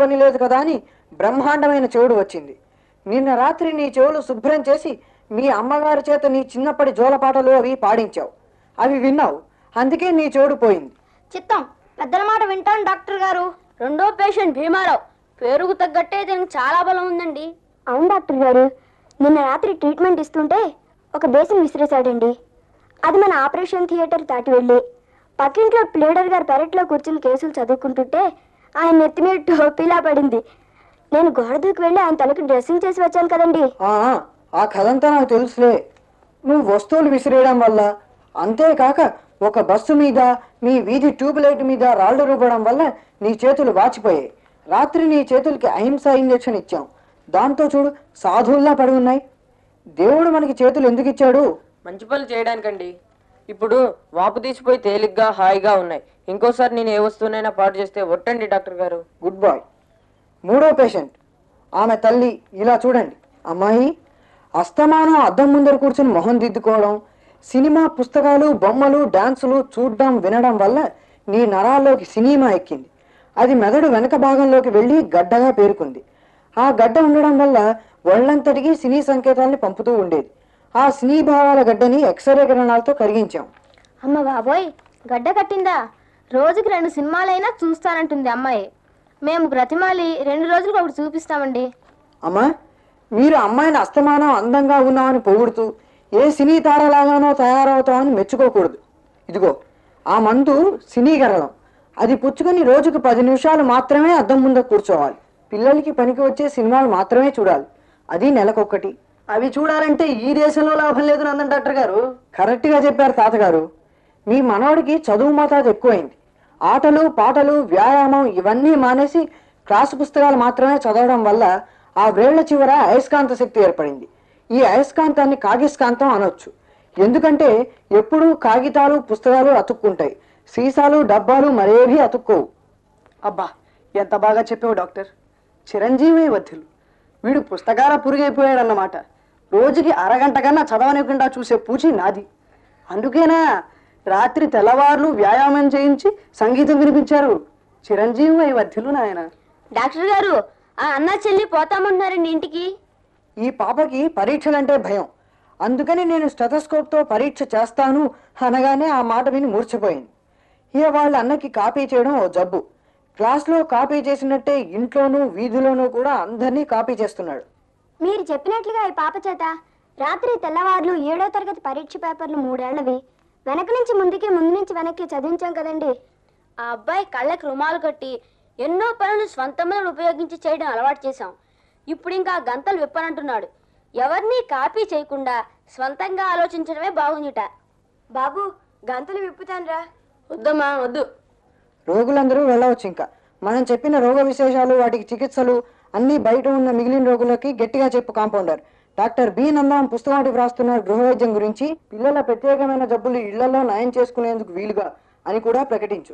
పని లేదు కదా అని బ్రహ్మాండమైన చెవుడు వచ్చింది నిన్న రాత్రి నీ చెవులు శుభ్రం చేసి మీ అమ్మగారి చేత నీ చిన్నప్పటి జోలపాటలు అవి పాడించావు అవి విన్నావు అందుకే నీ చెవుడు పోయింది చిత్తం పెద్దల మాట వింటాను డాక్టర్ గారు రెండో పేషెంట్ భీమారావు పేరుకు తగ్గట్టే దీనికి చాలా బలం ఉందండి అవును డాక్టర్ గారు నిన్న రాత్రి ట్రీట్మెంట్ ఇస్తుంటే ఒక బేసిన్ విసిరేశాడండి అది మన ఆపరేషన్ థియేటర్ దాటి వెళ్ళి పక్కింట్లో ప్లేడర్ గారు పెరట్లో కూర్చుని కేసులు చదువుకుంటుంటే ఆయన నెత్తి మీద టోపీలా పడింది నేను గోడ దూకి వెళ్ళి ఆయన తలకి డ్రెస్సింగ్ చేసి వచ్చాను కదండి ఆ, ఆ కథంతా నాకు తెలుసులే నువ్వు వస్తువులు విసిరేయడం వల్ల అంతేకాక ఒక బస్సు మీద మీ వీధి ట్యూబ్ లైట్ మీద రాళ్ళు రుబ్బడం వల్ల నీ చేతులు వాచిపోయాయి రాత్రి నీ చేతులకి అహింస ఇంజెక్షన్ ఇచ్చాం దాంతో చూడు సాధువుల్లా పడి ఉన్నాయి దేవుడు మనకి చేతులు ఎందుకు ఇచ్చాడు మంచి పనులు చేయడానికండి ఇప్పుడు వాపు తీసిపోయి తేలిగ్గా హాయిగా ఉన్నాయి ఇంకోసారి నేను ఏ వస్తువునైనా పాడు చేస్తే ఒట్టండి డాక్టర్ గారు గుడ్ బాయ్ మూడో పేషెంట్ ఆమె తల్లి ఇలా చూడండి అమ్మాయి అస్తమానం అద్దం ముందర కూర్చుని మొహం దిద్దుకోవడం సినిమా పుస్తకాలు బొమ్మలు డాన్సులు చూడడం వినడం వల్ల నీ నరాల్లోకి సినిమా ఎక్కింది అది మెదడు వెనక భాగంలోకి వెళ్ళి గడ్డగా పేరుకుంది ఆ గడ్డ ఉండడం వల్ల ఒళ్ళంతటికి సినీ సంకేతాల్ని పంపుతూ ఉండేది ఆ సినీ భావాల గడ్డని ఎక్స్రే కిరణాలతో కరిగించాం అమ్మ బాబోయ్ గడ్డ కట్టిందా రోజుకి రెండు సినిమాలైనా చూస్తానంటుంది అమ్మాయి మేము బ్రతిమాలి రెండు రోజులకు ఒకటి చూపిస్తామండి అమ్మా మీరు అమ్మాయిని అస్తమానం అందంగా ఉన్నామని పొగుడుతూ ఏ సినీ తారలాగానో తయారవుతామని మెచ్చుకోకూడదు ఇదిగో ఆ మందు సినీ గరళం అది పుచ్చుకొని రోజుకు పది నిమిషాలు మాత్రమే అద్దం ముందు కూర్చోవాలి పిల్లలకి పనికి వచ్చే సినిమాలు మాత్రమే చూడాలి అది నెలకొక్కటి అవి చూడాలంటే ఈ దేశంలో లాభం లేదు నందన్ డాక్టర్ గారు కరెక్ట్గా చెప్పారు తాతగారు మీ మనవడికి చదువు మోతాదు ఎక్కువైంది ఆటలు పాటలు వ్యాయామం ఇవన్నీ మానేసి క్లాసు పుస్తకాలు మాత్రమే చదవడం వల్ల ఆ వ్రేళ్ల చివర అయస్కాంత శక్తి ఏర్పడింది ఈ అయస్కాంతాన్ని కాగిస్కాంతం అనొచ్చు ఎందుకంటే ఎప్పుడూ కాగితాలు పుస్తకాలు అతుక్కుంటాయి సీసాలు డబ్బాలు మరేవీ అతుక్కోవు అబ్బా ఎంత బాగా చెప్పావు డాక్టర్ చిరంజీవి వద్దులు వీడు పుస్తకాల పురుగైపోయాడన్నమాట రోజుకి అరగంట కన్నా చదవనికుండా చూసే పూచి నాది అందుకేనా రాత్రి తెల్లవార్లు వ్యాయామం చేయించి సంగీతం వినిపించారు చిరంజీవి వద్దులు నాయన డాక్టర్ గారు ఆ అన్న చెల్లి పోతామంటున్నారండి ఇంటికి ఈ పాపకి పరీక్షలంటే భయం అందుకని నేను స్టెథోస్కోప్తో పరీక్ష చేస్తాను అనగానే ఆ మాట విని మూర్ఛపోయింది ఇక వాళ్ళ అన్నకి కాపీ చేయడం ఓ జబ్బు క్లాస్లో కాపీ చేసినట్టే ఇంట్లోనూ వీధిలోనూ కూడా అందరినీ కాపీ చేస్తున్నాడు మీరు చెప్పినట్లుగా ఈ పాప చేత రాత్రి తెల్లవార్లు ఏడో తరగతి పరీక్ష పేపర్లు మూడేళ్లవి వెనక నుంచి ముందుకి ముందు నుంచి వెనక్కి చదివించాం కదండి ఆ అబ్బాయి కళ్ళకి రుమాలు కట్టి ఎన్నో పనులు స్వంతమైన ఉపయోగించి చేయడం అలవాటు చేశాం ఇప్పుడు ఇంకా ఆ గంతలు విప్పనంటున్నాడు ఎవరిని కాపీ చేయకుండా స్వంతంగా ఆలోచించడమే బాగుందిట బాబు గంతులు విప్పుతాన్రా వద్దమ్మా వద్దు రోగులందరూ వెళ్ళవచ్చు ఇంకా మనం చెప్పిన రోగ విశేషాలు వాటికి చికిత్సలు అన్నీ బయట ఉన్న మిగిలిన రోగులకి గట్టిగా చెప్పు కాంపౌండర్ డాక్టర్ బి నందం పుస్తకానికి వ్రాస్తున్న గృహవైద్యం గురించి పిల్లల ప్రత్యేకమైన జబ్బులు ఇళ్లలో నయం చేసుకునేందుకు వీలుగా అని కూడా ప్రకటించు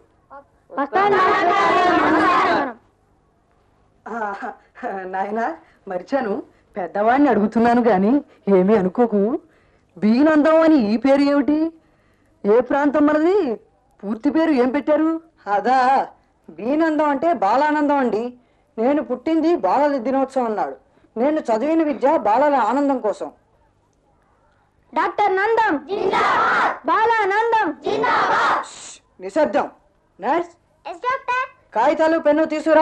నాయన మరిచాను పెద్దవాడిని అడుగుతున్నాను కానీ ఏమీ అనుకోకు బీనందం అని ఈ పేరు ఏమిటి ఏ ప్రాంతం మనది పూర్తి పేరు ఏం పెట్టారు అదా బీనందం అంటే బాలానందం అండి నేను పుట్టింది బాలల దినోత్సవం అన్నాడు నేను చదివిన విద్య బాలల ఆనందం కోసం డాక్టర్ నందం బాలా నందం నిశ్శబ్దం నర్స్ ఎస్ డాక్టర్ కాగితాలు పెన్ను తీసుకురా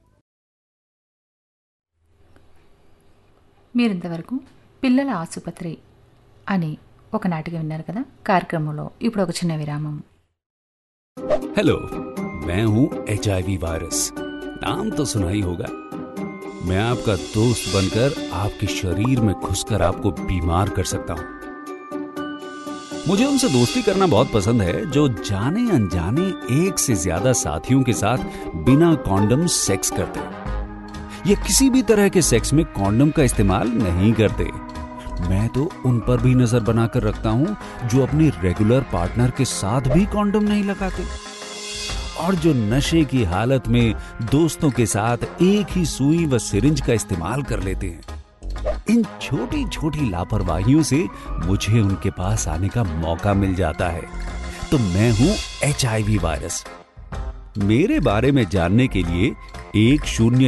మీరింతవరకు పిల్లల ఆసుపత్రి అని ఒక నాటిక విన్నారు కదా కార్యక్రమంలో ఇప్పుడు ఒక చిన్న విరామం हेलो मैं हूं एच वायरस नाम तो सुना ही होगा मैं आपका दोस्त बनकर आपके शरीर में घुसकर आपको बीमार कर सकता हूं मुझे उनसे दोस्ती करना बहुत पसंद है जो जाने अनजाने एक से ज्यादा साथियों के साथ बिना कॉन्डम सेक्स करते हैं या किसी भी तरह के सेक्स में कॉन्डम का इस्तेमाल नहीं करते मैं तो उन पर भी नजर बनाकर रखता हूं जो अपने रेगुलर पार्टनर के साथ भी कॉन्डम नहीं लगाते और जो नशे की हालत में दोस्तों के साथ एक ही सुई व सिरिंज का इस्तेमाल कर लेते हैं इन छोटी छोटी लापरवाहियों से मुझे उनके पास आने का मौका मिल जाता है तो मैं हूं एच वायरस मेरे बारे में जानने के लिए एक शून्य